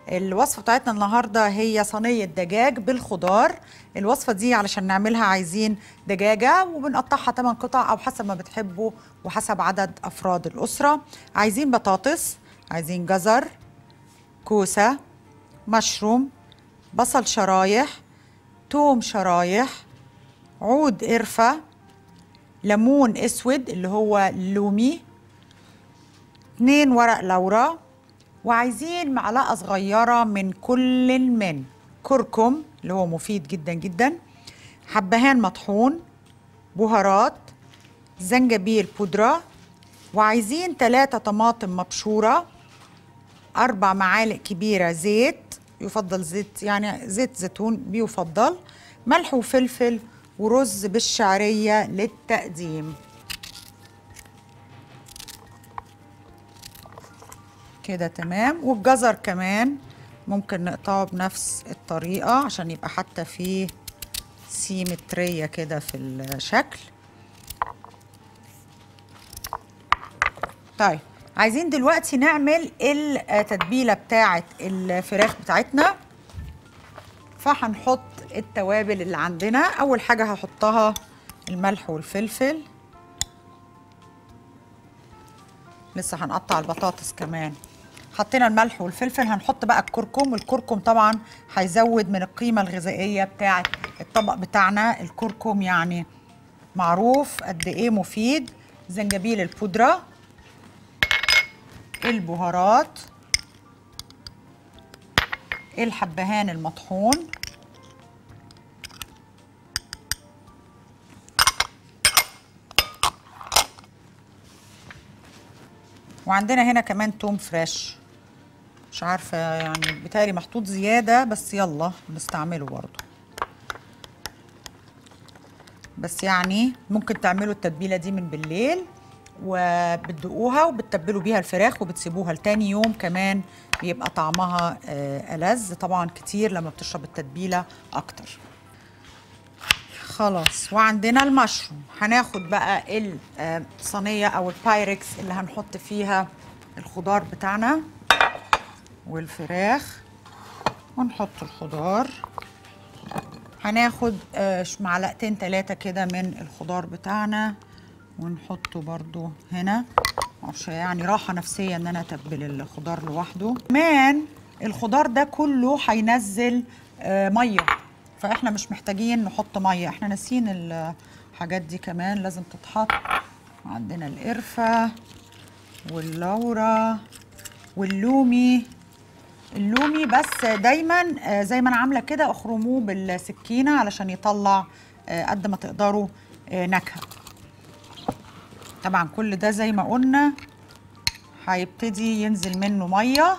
الوصفة بتاعتنا النهاردة هي صينية دجاج بالخضار الوصفة دي علشان نعملها عايزين دجاجة وبنقطعها 8 قطع أو حسب ما بتحبوا وحسب عدد أفراد الأسرة عايزين بطاطس عايزين جزر كوسة مشروم بصل شرايح توم شرايح عود قرفة ليمون اسود اللي هو لومي اتنين ورق لورا وعايزين معلقة صغيرة من كل من كركم اللي هو مفيد جدا جدا حبهان مطحون بهارات زنجبيل بودرة وعايزين ثلاثة طماطم مبشورة أربع معالق كبيرة زيت يفضل زيت يعني زيت زيتون بيفضل ملح وفلفل ورز بالشعرية للتقديم كده تمام والجزر كمان ممكن نقطعه بنفس الطريقة عشان يبقى حتى فيه سيمترية كده في الشكل طيب عايزين دلوقتي نعمل التتبيلة بتاعة الفراخ بتاعتنا فهنحط التوابل اللي عندنا أول حاجة هحطها الملح والفلفل لسه هنقطع البطاطس كمان حطينا الملح والفلفل هنحط بقى الكركم والكركم طبعا هيزود من القيمة الغذائية بتاعة الطبق بتاعنا الكركم يعني معروف قد ايه مفيد زنجبيل البودرة البهارات الحبهان المطحون وعندنا هنا كمان توم فريش مش عارفه يعني بتهيألي محطوط زياده بس يلا نستعمله برضه بس يعني ممكن تعملوا التتبيله دي من بالليل وبتدقوها وبتتبلوا بيها الفراخ وبتسيبوها لتاني يوم كمان بيبقى طعمها آه ألذ طبعا كتير لما بتشرب التتبيله اكتر خلاص وعندنا المشروم هناخد بقى الصينيه او البايركس اللي هنحط فيها الخضار بتاعنا والفراخ ونحط الخضار هناخد معلقتين ثلاثة كده من الخضار بتاعنا ونحطه برضو هنا عشان يعني راحة نفسية ان انا اتبل الخضار لوحده كمان الخضار ده كله هينزل ميه فاحنا مش محتاجين نحط ميه احنا ناسيين الحاجات دي كمان لازم تتحط عندنا القرفه واللورا واللومي اللومي بس دايما زي ما انا عامله كده اخرموه بالسكينه علشان يطلع قد ما تقدروا نكهه طبعا كل ده زي ما قلنا هيبتدي ينزل منه ميه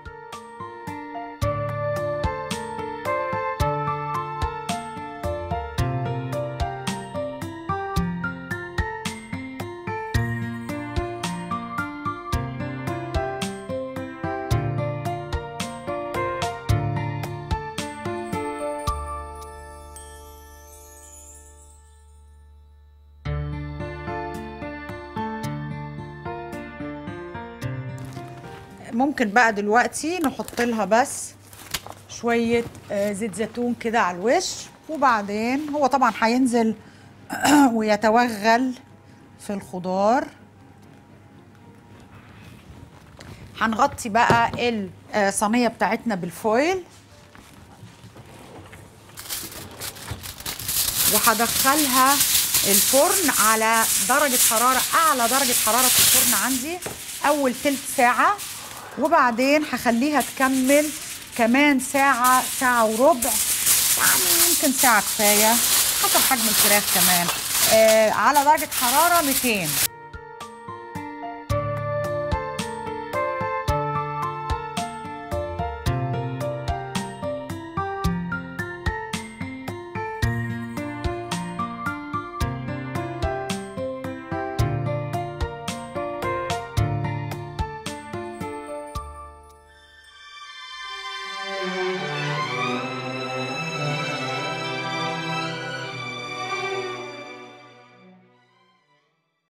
ممكن بقى دلوقتي نحط لها بس شوية زيت زيتون كده على الوش وبعدين هو طبعا هينزل ويتوغل في الخضار هنغطي بقى الصينية بتاعتنا بالفويل وهدخلها الفرن على درجة حرارة أعلى درجة حرارة في الفرن عندي أول تلت ساعة وبعدين هخليها تكمل كمان ساعة ساعة وربع يعني يمكن ساعة كفاية حسب حجم الفراخ كمان آه على درجة حرارة 200